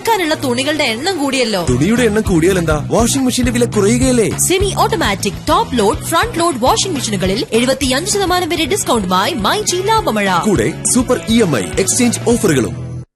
അലക്കാനുള്ള തുണികളുടെ എണ്ണം കൂടിയല്ലോ തുണിയുടെ എണ്ണം കൂടിയാൽ എന്താ വാഷിംഗ് മെഷീന്റെ വില കുറയുകയല്ലേ semi automatic top load front load washing മെഷീനുകളിൽ എഴുപത്തിയഞ്ച് ശതമാനം വരെ ഡിസ്കൗണ്ടുമായി മൈജി ലാഭമഴ കൂടെ super E M I exchange ഓഫറുകളും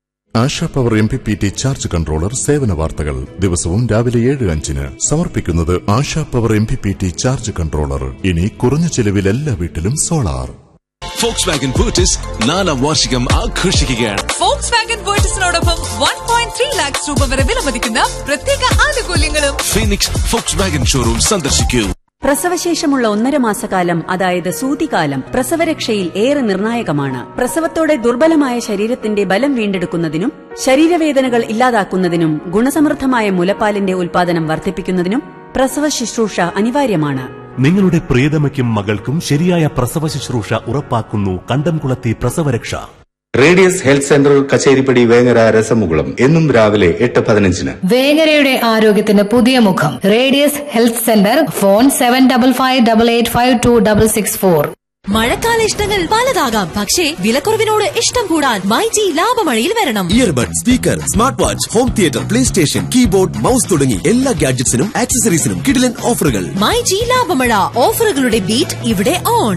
Asha power M P P T charge controller സേവന വാർത്തകൾ ദിവസവും രാവിലെ ഏഴ് അഞ്ചിന് സമർപ്പിക്കുന്നത് Asha power M P P T charge controller ഇനി കുറഞ്ഞ ചെലവിൽ എല്ലാ വീട്ടിലും സോളാർ ഫോക്സ് വാഗൻ പൂർട്ടിസ് നാലാം വാർഷികം ആഘോഷിക്കുകയാണ് ഫോക്സ് വാഗൻ പേർച്ചസിനോടൊപ്പം വൺ പോയിന്റ് ത്രീ ലാക്സ് രൂപ വരെ വിലമതിക്കുന്ന പ്രത്യേക ആനുകൂല്യങ്ങളും ഫീനിക്സ് ഫോക്സ് വാഗൻ ഷോറൂം സന്ദർശിക്കൂ പ്രസവശേഷമുള്ള ഒന്നര മാസക്കാലം അതായത് സൂതികാലം പ്രസവരക്ഷയിൽ ഏറെ നിർണായകമാണ് പ്രസവത്തോടെ ദുർബലമായ ശരീരത്തിന്റെ ബലം വീണ്ടെടുക്കുന്നതിനും ശരീരവേദനകൾ ഇല്ലാതാക്കുന്നതിനും ഗുണസമൃദ്ധമായ മുലപ്പാലിന്റെ ഉൽപാദനം വർദ്ധിപ്പിക്കുന്നതിനും പ്രസവ ശുശ്രൂഷ അനിവാര്യമാണ് നിങ്ങളുടെ പ്രിയതമയ്ക്കും മകൾക്കും ശരിയായ പ്രസവ ശുശ്രൂഷ ഉറപ്പാക്കുന്നു കണ്ടംകുളത്തി പ്രസവരക്ഷ radius health centre Kacheripadi Vengara രസമുകുളം എന്നും രാവിലെ എട്ട് പതിനഞ്ചിന് വേങ്ങരയുടെ ആരോഗ്യത്തിന് പുതിയ മുഖം radius health centre phone seven double five double eight five two double six four മഴക്കാല ഇഷ്ടങ്ങൾ പലതാകാം പക്ഷേ വിലക്കുറവിനോട് ഇഷ്ടം കൂടാൻ മൈജി ലാഭമഴയിൽ വരണം earbud speaker smart watch home theatre play station keyboard mouse തുടങ്ങി എല്ലാ ഗാഡ്ജറ്റ്സിനും ആക്സസറീസിനും കിടിലൻ ഓഫറുകൾ മൈജി ലാഭമഴ ഓഫറുകളുടെ ബീറ്റ് ഇവിടെ ഓൺ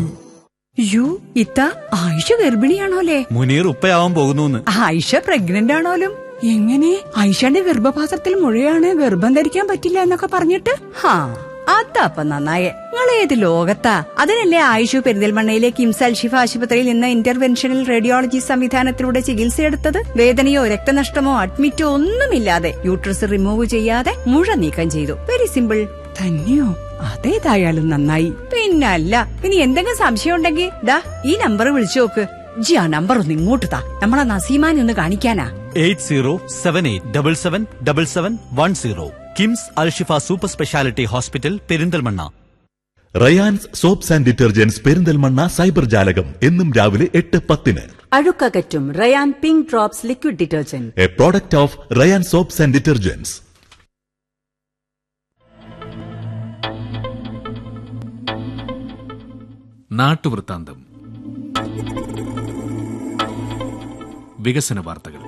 യു ഇത്ത ആയിഷ ഗർഭിണിയാണോലേ മുനീർ ഉപ്പയാവാൻ പോകുന്നു ആയിഷ പ്രഗ്നന്റ് ആണോലും എങ്ങനെ ആയിഷയുടെ ഗർഭപാത്രത്തിൽ മുഴയാണ് ഗർഭം ധരിക്കാൻ പറ്റില്ല എന്നൊക്കെ പറഞ്ഞിട്ട് ഹാ അതപ്പ നന്നായേ നിങ്ങൾ ഏത് ലോകത്താ അതിനല്ലേ ആയിഷു പെരിന്തൽമണ്ണയിലെ കിംസ് അൽഷിഫ ആശുപത്രിയിൽ നിന്ന് ഇന്റർവെൻഷണൽ റേഡിയോളജി സംവിധാനത്തിലൂടെ ചികിത്സയെടുത്തത് വേദനയോ രക്തനഷ്ടമോ അഡ്മിറ്റോ ഒന്നുമില്ലാതെ യൂട്രസ് റിമൂവ് ചെയ്യാതെ മുഴ നീക്കം ചെയ്തു വെരി സിമ്പിൾ തന്നെയോ അതേതായാലും നന്നായി പിന്നല്ല ഇനി എന്തെങ്കിലും സംശയം ഉണ്ടെങ്കിൽ ദാ ഈ നമ്പർ വിളിച്ചു നോക്ക് ജി ആ നമ്പർ ഒന്ന് ഇങ്ങോട്ട് താ നമ്മളെ നസീമാനെ ഒന്ന് കാണിക്കാനാ eight zero seven eight double seven double seven one zero KIMS Alshifa super speciality hospital Perinthalmanna Rayans soaps and detergents Perinthalmanna cyber ജാലകം എന്നും രാവിലെ എട്ട് പത്തിന് അഴുക്കകറ്റും Rayan pink drops liquid detergent a product of Rayan soaps and detergents നാട്ടുവൃത്താന്തം വികസന വാർത്തകൾ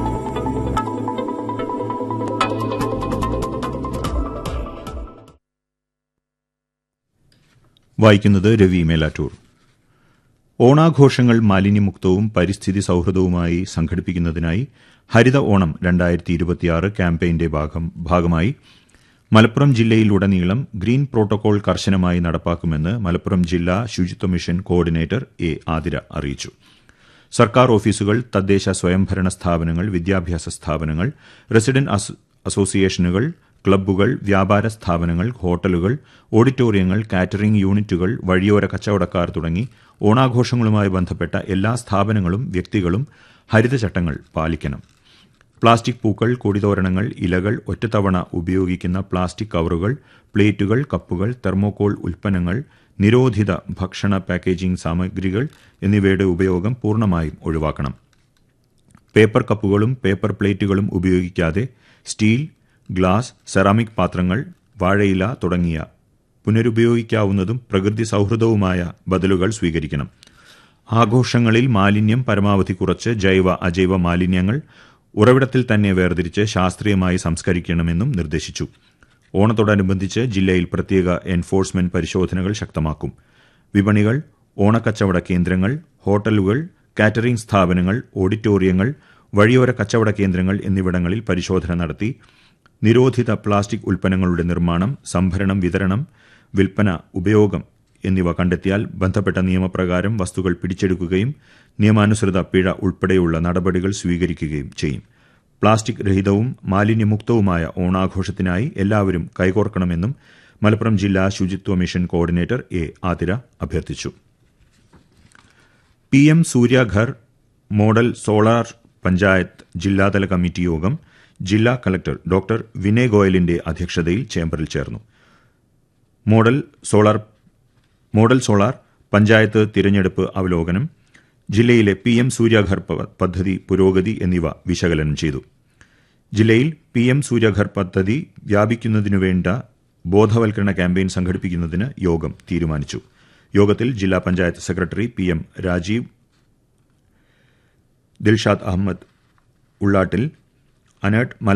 വായിക്കുന്നത് രവി മേലാറ്റൂർ ഓണാഘോഷങ്ങൾ മാലിന്യമുക്തവും പരിസ്ഥിതി സൌഹൃദവുമായി സംഘടിപ്പിക്കുന്നതിനായി ഹരിത ഓണം രണ്ടായിരത്തി ഇരുപത്തിയാറ് ക്യാമ്പയിന്റെ ഭാഗം ഭാഗമായി മലപ്പുറം ജില്ലയിലുടനീളം ഗ്രീൻ പ്രോട്ടോകോൾ കർശനമായി നടപ്പാക്കുമെന്ന് മലപ്പുറം ജില്ലാ ശുചിത്വ മിഷൻ കോർഡിനേറ്റർ എ ആതിര അറിയിച്ചു സർക്കാർ ഓഫീസുകൾ തദ്ദേശ സ്വയംഭരണ സ്ഥാപനങ്ങൾ വിദ്യാഭ്യാസ സ്ഥാപനങ്ങൾ റെസിഡന്റ് അസോസിയേഷനുകൾ ക്ലബ്ബുകൾ വ്യാപാര സ്ഥാപനങ്ങൾ ഹോട്ടലുകൾ ഓഡിറ്റോറിയങ്ങൾ കാറ്ററിംഗ് യൂണിറ്റുകൾ വഴിയോര കച്ചവടക്കാർ തുടങ്ങി ഓണാഘോഷങ്ങളുമായി ബന്ധപ്പെട്ട എല്ലാ സ്ഥാപനങ്ങളും വ്യക്തികളും ഹരിതചട്ടങ്ങൾ പാലിക്കണം പ്ലാസ്റ്റിക് പൂക്കൾ കൊടിതോരണങ്ങൾ ഇലകൾ ഒറ്റത്തവണ ഉപയോഗിക്കുന്ന പ്ലാസ്റ്റിക് കവറുകൾ പ്ലേറ്റുകൾ കപ്പുകൾ തെർമോകോൾ ഉൽപ്പന്നങ്ങൾ നിരോധിത ഭക്ഷണ പാക്കേജിംഗ് സാമഗ്രികൾ എന്നിവയുടെ ഉപയോഗം പൂർണ്ണമായും ഒഴിവാക്കണം പേപ്പർ കപ്പുകളും പേപ്പർ പ്ലേറ്റുകളും ഉപയോഗിക്കാതെ സ്റ്റീൽ ഗ്ലാസ് സെറാമിക് പാത്രങ്ങൾ വാഴയില തുടങ്ങിയ പുനരുപയോഗിക്കാവുന്നതും പ്രകൃതി സൌഹൃദവുമായ ബദലുകൾ സ്വീകരിക്കണം ആഘോഷങ്ങളിൽ മാലിന്യം പരമാവധി കുറച്ച് ജൈവ അജൈവ മാലിന്യങ്ങൾ ഉറവിടത്തിൽ തന്നെ വേർതിരിച്ച് ശാസ്ത്രീയമായി സംസ്കരിക്കണമെന്നും നിർദ്ദേശിച്ചു ഓണത്തോടനുബന്ധിച്ച് ജില്ലയിൽ പ്രത്യേക എൻഫോഴ്സ്മെന്റ് പരിശോധനകൾ ശക്തമാക്കും വിപണികൾ ഓണക്കച്ചവട കേന്ദ്രങ്ങൾ ഹോട്ടലുകൾ കാറ്ററിംഗ് സ്ഥാപനങ്ങൾ ഓഡിറ്റോറിയങ്ങൾ വഴിയോര കച്ചവട കേന്ദ്രങ്ങൾ എന്നിവിടങ്ങളിൽ പരിശോധന നടത്തി നിരോധിത പ്ലാസ്റ്റിക് ഉൽപ്പന്നങ്ങളുടെ നിർമ്മാണം സംഭരണം വിതരണം വിൽപ്പന ഉപയോഗം എന്നിവ കണ്ടെത്തിയാൽ ബന്ധപ്പെട്ട നിയമപ്രകാരം വസ്തുക്കൾ പിടിച്ചെടുക്കുകയും നിയമാനുസൃത പിഴ ഉൾപ്പെടെയുള്ള നടപടികൾ സ്വീകരിക്കുകയും ചെയ്യും പ്ലാസ്റ്റിക് രഹിതവും മാലിന്യമുക്തവുമായ ഓണാഘോഷത്തിനായി എല്ലാവരും കൈകോർക്കണമെന്നും മലപ്പുറം ജില്ലാ ശുചിത്വ മിഷൻ കോർഡിനേറ്റർ എ ആതിര അഭ്യർത്ഥിച്ചു P M Surya Ghar model solar panchayat ജില്ലാതല കമ്മിറ്റി യോഗം ജില്ലാ കളക്ടർ ഡോക്ടർ വിനയ് ഗോയലിന്റെ അധ്യക്ഷതയിൽ ചേംബറിൽ ചേർന്നു model solar model solar panchayat തിരഞ്ഞെടുപ്പ് അവലോകനം ജില്ലയിലെ പി എം സൂര്യഘർ പദ്ധതി പുരോഗതി എന്നിവ വിശകലനം ചെയ്തു ജില്ലയിൽ പി എം സൂര്യഘർ പദ്ധതി വ്യാപിക്കുന്നതിനുവേണ്ട ബോധവൽക്കരണ ക്യാമ്പയിൻ സംഘടിപ്പിക്കുന്നതിന് യോഗം തീരുമാനിച്ചു യോഗത്തിൽ ജില്ലാ panchayat secretary P M Rajeev Dilshad Ahammed Ullattil ANERT